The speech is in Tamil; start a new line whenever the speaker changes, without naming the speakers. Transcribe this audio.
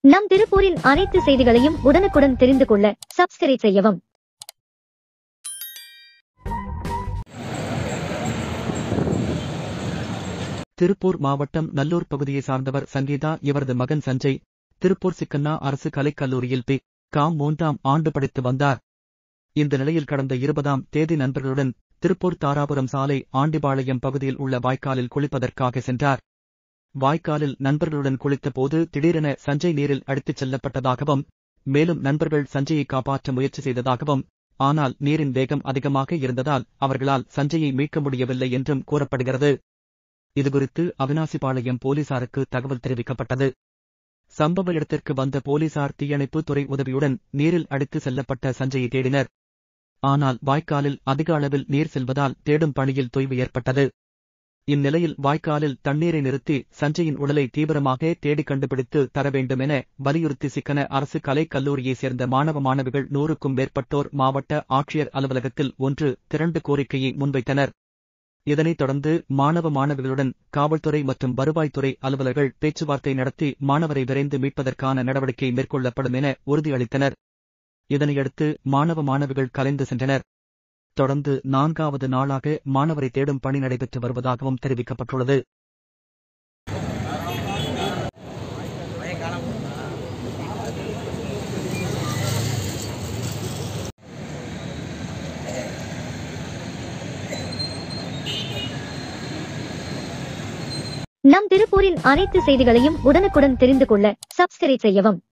நம் திருப்பூரின் அனைத்து செய்திகளையும் உடனுக்குடன் தெரிந்து கொள்ள சப்ஸ்கிரைப் செய்யவும்
திருப்பூர் மாவட்டம் நல்லூர் பகுதியை சார்ந்தவர் சங்கீதா இவரது மகன் சஞ்சய் திருப்பூர் சிக்கண்ணா அரசு கலைக் கல்லூரியில் பி காம் மூன்றாம் ஆண்டு படித்து வந்தார் இந்த நிலையில் கடந்த இருபதாம் தேதி நண்பர்களுடன் திருப்பூர் தாராபுரம் சாலை ஆண்டிபாளையம் பகுதியில் உள்ள வாய்க்காலில் குளிப்பதற்காக சென்றார் வாய்க்காலில் நண்பர்களுடன் குளித்தபோது திடீரென சஞ்சய் நீரில் அடித்துச் செல்லப்பட்டதாகவும் மேலும் நண்பர்கள் சஞ்சயை காப்பாற்ற முயற்சி செய்ததாகவும் ஆனால் நீரின் வேகம் அதிகமாக இருந்ததால் அவர்களால் சஞ்சயை மீட்க முடியவில்லை என்றும் கூறப்படுகிறது இதுகுறித்து அவினாசிபாளையம் போலீசாருக்கு தகவல் தெரிவிக்கப்பட்டது சம்பவ இடத்திற்கு வந்த போலீசார் தீயணைப்பு துறை உதவியுடன் நீரில் அடித்து செல்லப்பட்ட சஞ்சயை தேடினர் ஆனால் வாய்க்காலில் அதிக அளவில் நீர் செல்வதால் தேடும் பணியில் தொய்வு ஏற்பட்டது இந்நிலையில் வாய்க்காலில் தண்ணீரை நிறுத்தி சஞ்சயின் உடலை தீவிரமாக தேடி கண்டுபிடித்து தர வேண்டும் என வலியுறுத்தி சிக்கன அரசு கலைக் கல்லூரியைச் சேர்ந்த மாணவ மாணவிகள் நூறுக்கும் மேற்பட்டோர் மாவட்ட ஆட்சியர் அலுவலகத்தில் ஒன்று திரண்டு கோரிக்கையை முன்வைத்தனர் இதனைத் தொடர்ந்து மாணவ மாணவிகளுடன் காவல்துறை மற்றும் வருவாய்த்துறை அலுவலர்கள் பேச்சுவார்த்தை நடத்தி மாணவரை விரைந்து மீட்பதற்கான நடவடிக்கை மேற்கொள்ளப்படும் என உறுதியளித்தனர் இதனையடுத்து மாணவ மாணவிகள் கலைந்து சென்றனர் தொடர்ந்து நான்காவது நாளாக மாணவரை தேடும் பணி நடைபெற்று வருவதாகவும் தெரிவிக்கப்பட்டுள்ளது
நம் திருப்பூரின் அனைத்து செய்திகளையும் உடனுக்குடன் தெரிந்து கொள்ள சப்ஸ்கிரைப் செய்யவும்